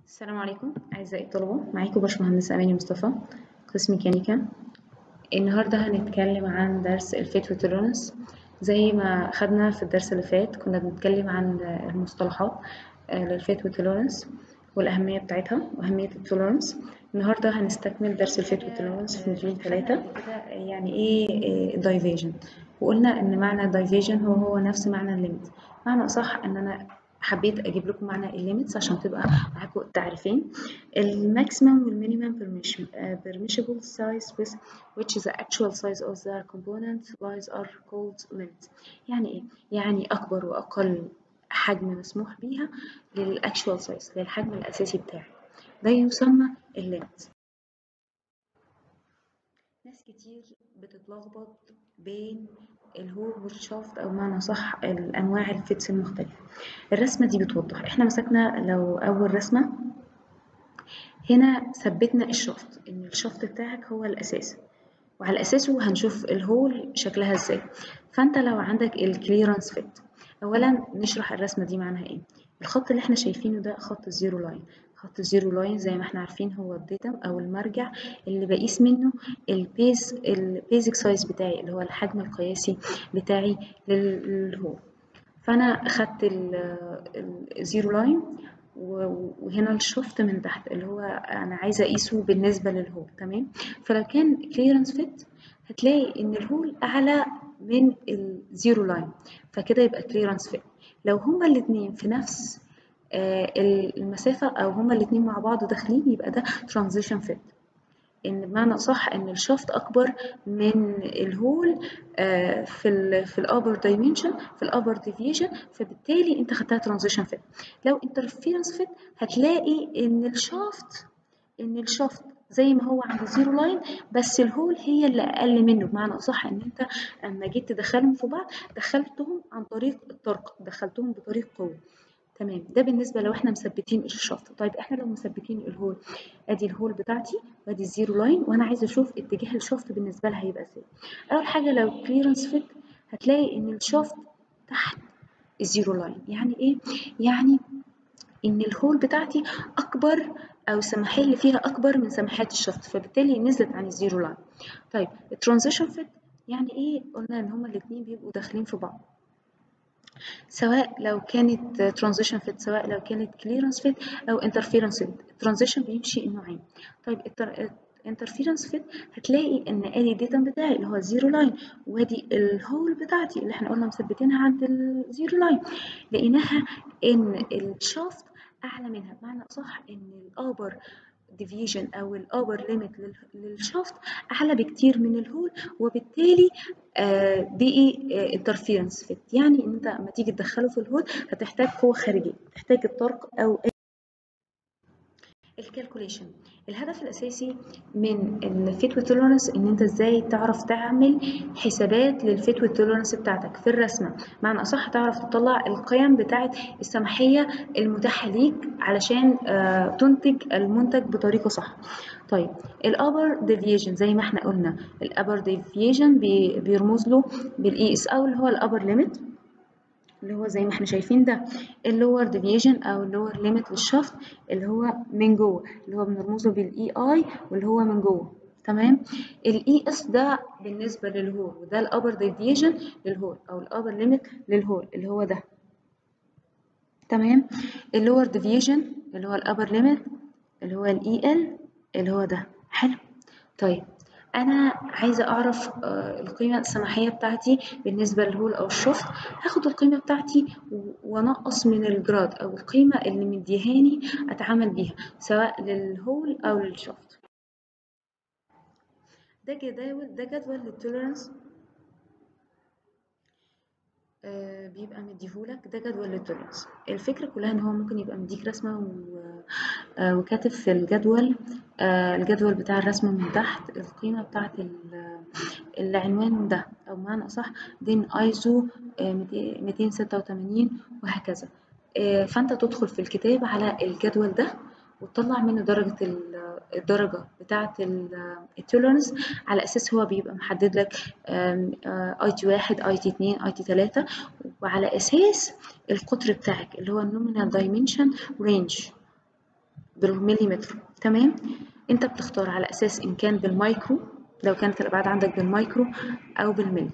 السلام عليكم أعزائي الطلبة معاكم باشمهندس أماني مصطفى قسم ميكانيكا النهاردة هنتكلم عن درس الفيت والتوليرانس زي ما خدنا في الدرس اللي فات كنا بنتكلم عن المصطلحات للفيت والتوليرانس والأهمية بتاعتها وأهمية التوليرانس النهاردة هنستكمل درس الفيت والتوليرانس في موديول ثلاثة يعني إيه دايفيجن وقلنا إن معنى دايفيجن هو هو نفس معنى الليميت معنى أصح إن أنا حبيت اجيب لكم معنى الليميتس عشان تبقى معاكم التعريفين الماكسيمم والمينيمم permissible size with which is the actual size of the component lies are called limits يعني ايه يعني اكبر واقل حجم مسموح بيها للاكشوال سايز للحجم الاساسي بتاعي ده يسمى الليميت ناس كتير بتتلخبط بين الهول والشافت او معنى صح الانواع الفيتس المختلفه الرسمه دي بتوضح احنا مسكنا لو اول رسمه هنا ثبتنا الشافت ان الشافت بتاعك هو الاساس وعلى اساسه هنشوف الهول شكلها ازاي فانت لو عندك الكليرنس فيت اولا نشرح الرسمه دي معناها ايه الخط اللي احنا شايفينه ده خط الزيرو لاين خط الزيرو لاين زي ما احنا عارفين هو الداتا او المرجع اللي بقيس منه البيز البيزك سايز بتاعي اللي هو الحجم القياسي بتاعي للهول فانا خدت الزيرو لاين وهنا الشفت من تحت اللي هو انا عايزه اقيسه بالنسبه للهول تمام فلو كان كليرنس فيت هتلاقي ان الهول اعلى من الزيرو لاين فكده يبقى كليرنس فيت لو هما الاثنين في نفس المسافة أو هما الاتنين مع بعض داخلين يبقى ده transition fit إن بمعنى صح إن الشافت أكبر من الهول في ال في الأبر دايمنشن في الأبر ديفيشن فبالتالي أنت خدتها transition fit لو interference fit هتلاقي إن الشافت إن الشافت زي ما هو عند الزيرو لاين بس الهول هي اللي اقل منه بمعنى اصح ان انت اما جيت تدخلهم في بعض دخلتهم عن طريق الطرق دخلتهم بطريق قوه تمام ده بالنسبه لو احنا مثبتين الشفط طيب احنا لو مثبتين الهول ادي الهول بتاعتي وادي الزيرو لاين وانا عايزه اشوف اتجاه الشفط بالنسبه لها هيبقى ازاي اول حاجه لو كليرنس فيت هتلاقي ان الشفط تحت الزيرو لاين يعني ايه يعني ان الهول بتاعتي اكبر او السماحيه اللي فيها اكبر من سماحات الشفط فبالتالي نزلت عن الزيرو لاين طيب الترانزيشن فيت يعني ايه قلنا ان هما الاثنين بيبقوا داخلين في بعض سواء لو كانت ترانزيشن فيت سواء لو كانت كليرنس فيت او انترفيرنس فيت الترانزيشن بيمشي النوعين طيب انترفيرنس فيت هتلاقي ان ادي الداتا بتاعي اللي هو الزيرو لاين وادي الهول بتاعتي اللي احنا قلنا مثبتينها عند الزيرو لاين لقيناها ان الشافت اعلى منها بمعنى اصح ان الابر ديفيجن او الابر ليميت للشافت اعلى بكتير من الهول وبالتالي آه بقي انترفيرنس فيت يعني ان انت لما تيجي تدخله في الهول هتحتاج قوه خارجيه تحتاج الطرق او الكالكوليشن الهدف الاساسي من الفيت والتوليرانس ان انت ازاي تعرف تعمل حسابات للفيت والتوليرانس بتاعتك في الرسمه معنى اصح تعرف تطلع القيم بتاعه السماحيه المتاحه ليك علشان آه تنتج المنتج بطريقه صح طيب الابر ديفيجن زي ما احنا قلنا الابر ديفيجن بي بيرمز له بالاي اس او اللي هو الابر ليميت اللي هو زي ما احنا شايفين ده اللور ديفيجن او اللور ليميت للشفط اللي هو من جوه اللي هو بنرمزه بالاي اي واللي هو من جوه تمام الاي اس ده بالنسبه للهول وده الابر ديفيجن للهول او الابر ليميت للهول اللي هو ده تمام اللور ديفيجن اللي هو الابر ليميت اللي هو الاي ال اللي هو ده حلو طيب انا عايزه اعرف القيمه السماحيه بتاعتي بالنسبه للهول او الشفط هاخد القيمه بتاعتي وانقص من الجراد او القيمه اللي مديهاني اتعامل بيها سواء للهول او للشفط ده جداول ده جدول للتوليرانس آه بيبقى مديهولك ده جدول للتوليرانس الفكره كلها ان هو ممكن يبقى مديك رسمه و... آه وكاتب في الجدول آه الجدول بتاع الرسمه من تحت القيمه بتاعه العنوان ده او بمعنى اصح دين ايزو 286 وهكذا فانت تدخل في الكتاب على الجدول ده وتطلع منه درجة الدرجة بتاعة التولرنس على أساس هو بيبقى محدد لك اي تي واحد اي تي اتنين اي تي تلاتة وعلى أساس القطر بتاعك اللي هو النومينال دايمنشن رينج بالمليمتر تمام انت بتختار على اساس ان كان بالمايكرو لو كانت الابعاد عندك بالمايكرو او بالملي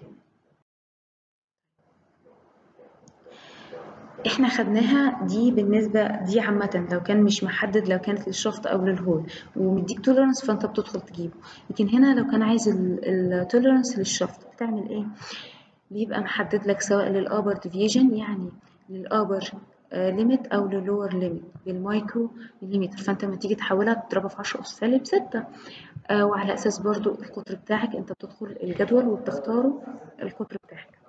احنا خدناها دي بالنسبة دي عامة لو كان مش محدد لو كانت للشفط او للهول ومديك توليرانس فانت بتدخل تجيبه لكن هنا لو كان عايز التوليرانس للشفط بتعمل ايه بيبقى محدد لك سواء للابر ديفيجن يعني للابر ليميت او للور ليميت بالمايكرو مليمتر فانت لما تيجي تحولها تضربها في 10 اس سالب 6 آه وعلى اساس برضو القطر بتاعك انت بتدخل الجدول وبتختاره القطر بتاعك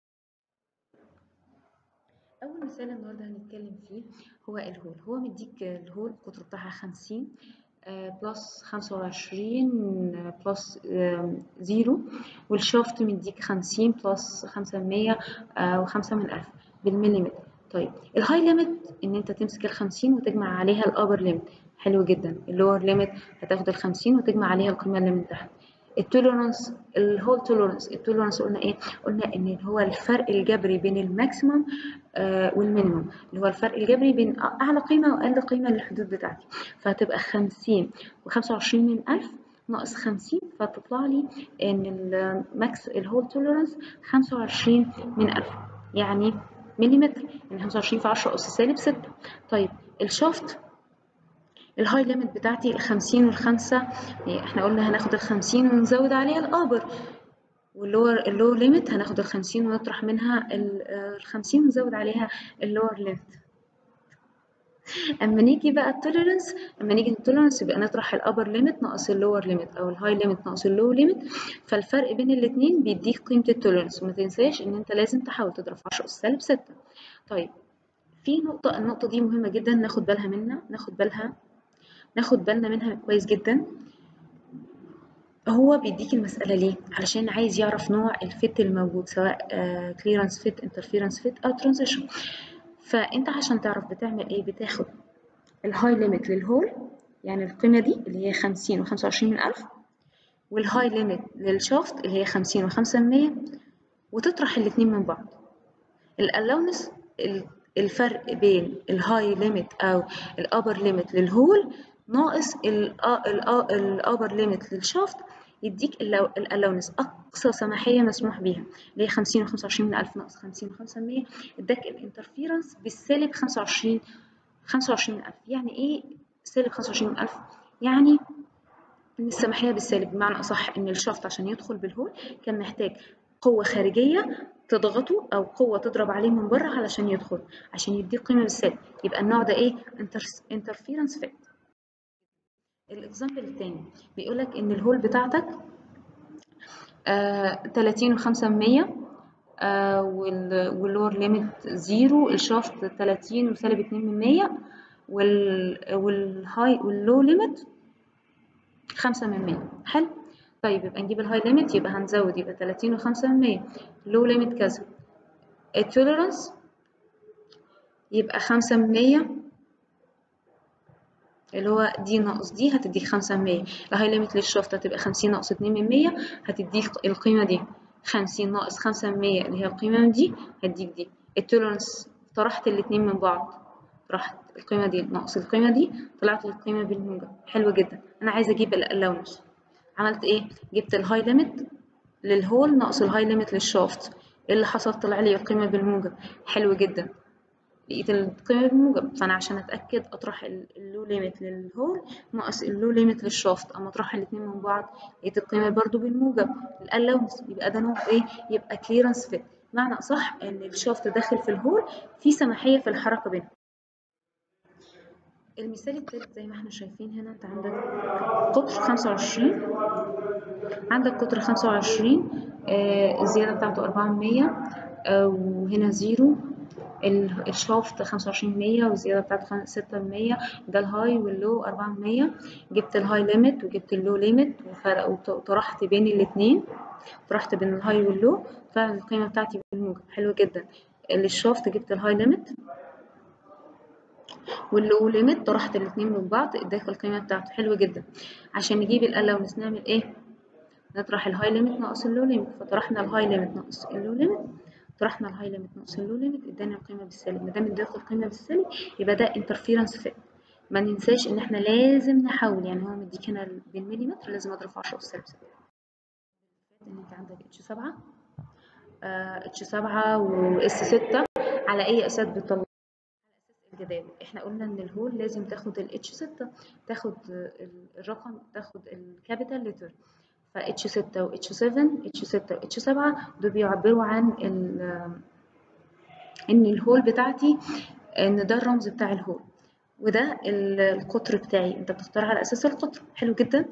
اول مثال النهارده هنتكلم فيه هو الهول هو مديك الهول القطر بتاعها 50 بلس خمسة وعشرين بلس زيرو والشافت مديك خمسين بلس خمسة مية وخمسة من ألف بالمليمتر طيب الهاي ليميت إن أنت تمسك الخمسين وتجمع عليها الأبر ليميت حلو جدا اللور ليميت هتاخد الخمسين وتجمع عليها القيمة اللي من تحت التوليرانس الهول توليرانس التوليرانس قلنا ايه قلنا ان هو الفرق الجبري بين الماكسيمم آه والمينيمم اللي هو الفرق الجبري بين اعلى قيمه واقل قيمه للحدود بتاعتي فهتبقى 50 و25 من 1000 ناقص 50 فتطلع لي ان الماكس الهول توليرانس 25 من 1000 يعني مليمتر يعني 25 في 10 اس سالب 6 طيب الشافت الهاي ليميت بتاعتي الخمسين والخمسة احنا قلنا هناخد الخمسين ونزود عليها الآبر واللور اللور ليميت هناخد الخمسين ونطرح منها الخمسين ونزود عليها اللور ليميت اما نيجي بقى التوليرنس اما نيجي التوليرنس يبقى نطرح الابر ليميت ناقص اللور ليميت او الهاي ليميت ناقص اللو ليميت فالفرق بين الاثنين بيديك قيمه التوليرنس وما تنساش ان انت لازم تحاول تضرب في 10 اس سالب 6 طيب في نقطه النقطه دي مهمه جدا ناخد بالها منها ناخد بالها ناخد بالنا منها كويس جدا هو بيديك المسألة ليه؟ علشان عايز يعرف نوع الفيت الموجود سواء كليرنس فيت انترفيرنس فيت أو ترانزيشن فأنت عشان تعرف بتعمل إيه؟ بتاخد الهاي ليميت للهول يعني القيمة دي اللي هي خمسين وخمسة وعشرين من ألف والهاي ليميت للشافت اللي هي خمسين وخمسة من مية وتطرح الاتنين من بعض الألاونس الفرق بين الهاي ليميت أو الأبر ليميت للهول ناقص الابر ليميت للشافت يديك الالاونس اقصى سماحيه مسموح بيها اللي هي 50 و25 من 1000 ناقص 50 و5 من 100 اداك الانترفيرنس بالسالب 25 25 من 1000 يعني ايه سالب 25 من 1000 يعني ان السماحيه بالسالب بمعنى اصح ان الشافت عشان يدخل بالهول كان محتاج قوه خارجيه تضغطه او قوه تضرب عليه من بره علشان يدخل عشان يديك قيمه بالسالب يبقى النوع ده ايه انترفيرنس فيت الاكزامبل التاني بيقول لك ان الهول بتاعتك آه 30 و5 من 100 آه واللور ليميت زيرو الشافت 30 وسالب 2 من 100 وال والهاي واللو ليميت 5 من 100 حلو طيب يبقى نجيب الهاي ليميت يبقى هنزود يبقى 30 و5 من 100 لو ليميت كذا التوليرانس يبقى 5 من 100 اللي هو دي ناقص دي هتديك خمسة من مية الهاي ليميت للشفط هتبقى خمسين ناقص اتنين من مية هتديك القيمة دي خمسين ناقص خمسة من مية اللي هي القيمة دي هتديك دي التولرنس طرحت الاتنين من بعض طرحت القيمة دي ناقص القيمة دي طلعت القيمة بالموجب حلو جدا أنا عايزة أجيب الألاونس عملت إيه؟ جبت الهاي ليميت للهول ناقص الهاي ليميت للشافت إيه اللي حصل طلع لي القيمة بالموجب حلو جدا لقيت القيمة بالموجب فأنا عشان أتأكد أطرح اللو ليميت للهول ناقص اللو ليميت للشافت أما أطرح الاتنين من بعض لقيت القيمة برضو بالموجب الألاونس يبقى ده نوع إيه؟ يبقى كليرنس فيت معنى أصح إن الشافت داخل في الهول في سماحية في الحركة بينهم المثال التالت زي ما احنا شايفين هنا انت عندك قطر 25 عندك قطر 25 آه الزيادة بتاعته 400 آه وهنا زيرو الشافت 25 100 والزياده بتاعته 6 100 ده الهاي واللو 400 جبت الهاي ليميت وجبت اللو ليميت وطرحت بين الاثنين طرحت بين الهاي واللو طلعت القيمه بتاعتي بالموجب حلو جدا للشافت جبت الهاي ليميت واللو ليميت طرحت الاثنين من بعض اداك القيمه بتاعته حلو جدا عشان نجيب الالاونس نعمل ايه نطرح الهاي ليميت ناقص اللو ليميت فطرحنا الهاي ليميت ناقص اللو ليميت طرحنا الهاي ليميت ناقص اللو ليميت ادانا القيمه بالسالب ما دام اداك القيمه بالسالب يبقى ده انترفيرنس فيت ما ننساش ان احنا لازم نحول يعني هو مديك هنا بالمليمتر لازم اضرب في 10 اس سالب 6 ان انت عندك اتش 7 اتش 7 واس 6 على اي اساس بتطلع الجداول احنا قلنا ان الهول لازم تاخد الاتش 6 تاخد الرقم تاخد الكابيتال لتر ف اتش 6 و اتش 7 اتش 6 و اتش 7 دول بيعبروا عن ان الهول بتاعتي ان ده الرمز بتاع الهول وده القطر بتاعي انت بتختار على اساس القطر حلو جدا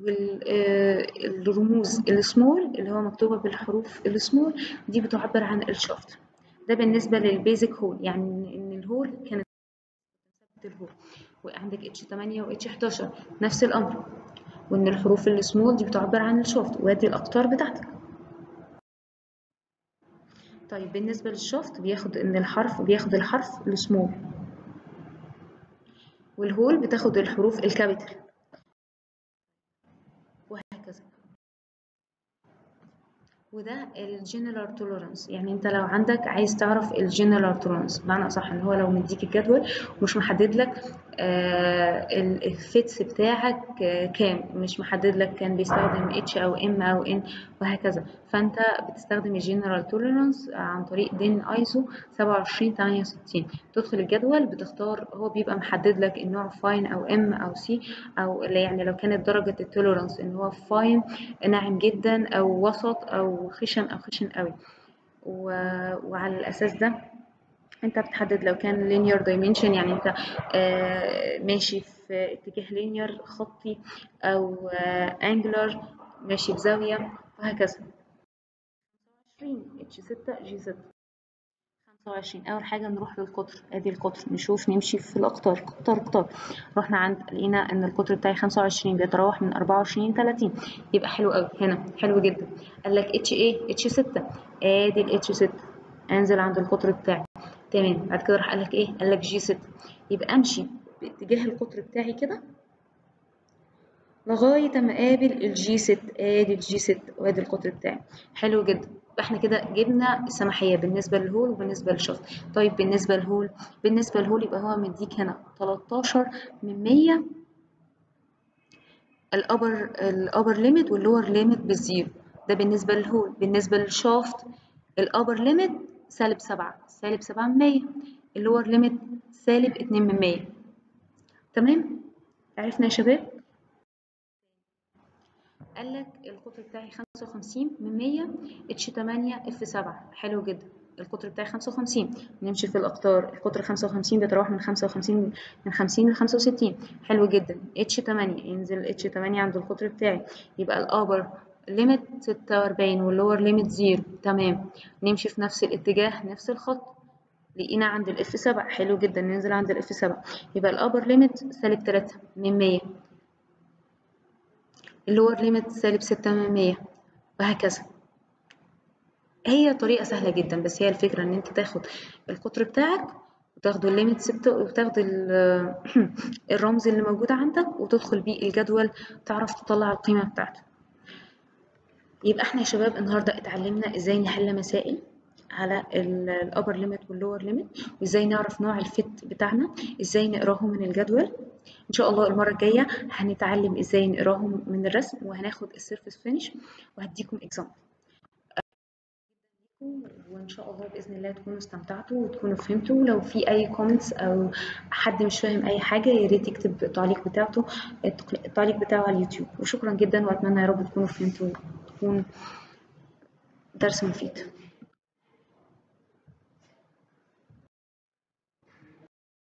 والرموز السمول اللي هو مكتوبه بالحروف السمول دي بتعبر عن الشافت ده بالنسبه للبيزك هول يعني ان الهول كانت الهول وعندك اتش 8 و اتش 11 نفس الامر وان الحروف السمول دي بتعبر عن الشافت وادي الاقطار بتاعتك طيب بالنسبه للشافت بياخد ان الحرف بياخد الحرف السمول والهول بتاخد الحروف الكابيتال وهكذا وده الجنرال توليرانس يعني انت لو عندك عايز تعرف الجنرال توليرانس بمعنى اصح ان هو لو مديك الجدول ومش محدد لك آه الفيتس بتاعك آه كام مش محدد لك كان بيستخدم اتش او ام او ان وهكذا فانت بتستخدم الجنرال توليرانس عن طريق دين ايزو 2768 تدخل الجدول بتختار هو بيبقى محدد لك النوع فاين او ام او سي او يعني لو كانت درجه التوليرانس ان هو فاين ناعم جدا او وسط او خشن او خشن قوي و... وعلى الاساس ده انت بتحدد لو كان linear dimension يعني انت آه ماشي في اتجاه linear خطي او آه angular ماشي بزاوية وهكذا 25 اتش 6 جي 6 25 اول حاجه نروح للقطر ادي القطر نشوف نمشي في الاقطار قطر قطر رحنا عند لقينا ان القطر بتاعي 25 بيتراوح من 24 ل 30 يبقى حلو قوي هنا حلو جدا قال لك اتش ايه اتش 6 ادي الاتش 6 انزل عند القطر بتاعي تمام بعد كده راح قال لك ايه قال لك جي 6 يبقى امشي باتجاه القطر بتاعي كده لغايه ما اقابل الجي 6 ادي الجي 6 وادي القطر بتاعي حلو جدا احنا كده جبنا السماحيه بالنسبه للهول وبالنسبه للشفط طيب بالنسبه للهول بالنسبه للهول يبقى هو مديك هنا 13 من 100 الابر الابر ليميت واللور ليميت بالزيرو ده بالنسبه للهول بالنسبه للشافت الابر ليميت سالب 7 سالب 7 من 100 اللور ليميت سالب 2 من 100 تمام عرفنا يا شباب قال لك القطر بتاعي 55 من 100 اتش 8 اف 7 حلو جدا القطر بتاعي 55 نمشي في الاقطار القطر 55 بيتراوح من 55 من 50 ل 65 حلو جدا اتش 8 ينزل اتش 8 عند القطر بتاعي يبقى الابر ليميت 46 واللور ليميت 0 تمام نمشي في نفس الاتجاه نفس الخط لقينا عند الاف 7 حلو جدا ننزل عند الاف 7 يبقى الابر ليميت سالب 3 من 100 اللور ليميت سالب 6 من 100 وهكذا هي طريقة سهلة جدا بس هي الفكرة ان انت تاخد القطر بتاعك وتاخد الليميت 6 وتاخد الرمز اللي موجود عندك وتدخل بيه الجدول تعرف تطلع القيمة بتاعته يبقى احنا يا شباب النهاردة اتعلمنا ازاي نحل مسائل على الابر ليميت واللور ليميت وازاي نعرف نوع الفت بتاعنا ازاي نقراهم من الجدول ان شاء الله المره الجايه هنتعلم ازاي نقراهم من الرسم وهناخد السيرفيس فينش وهديكم اكزامبل وان شاء الله باذن الله تكونوا استمتعتوا وتكونوا فهمتوا لو في اي كومنتس او حد مش فاهم اي حاجه يا ريت يكتب التعليق بتاعته التعليق بتاعه على اليوتيوب وشكرا جدا واتمنى يا رب تكونوا فهمتوا وتكون درس مفيد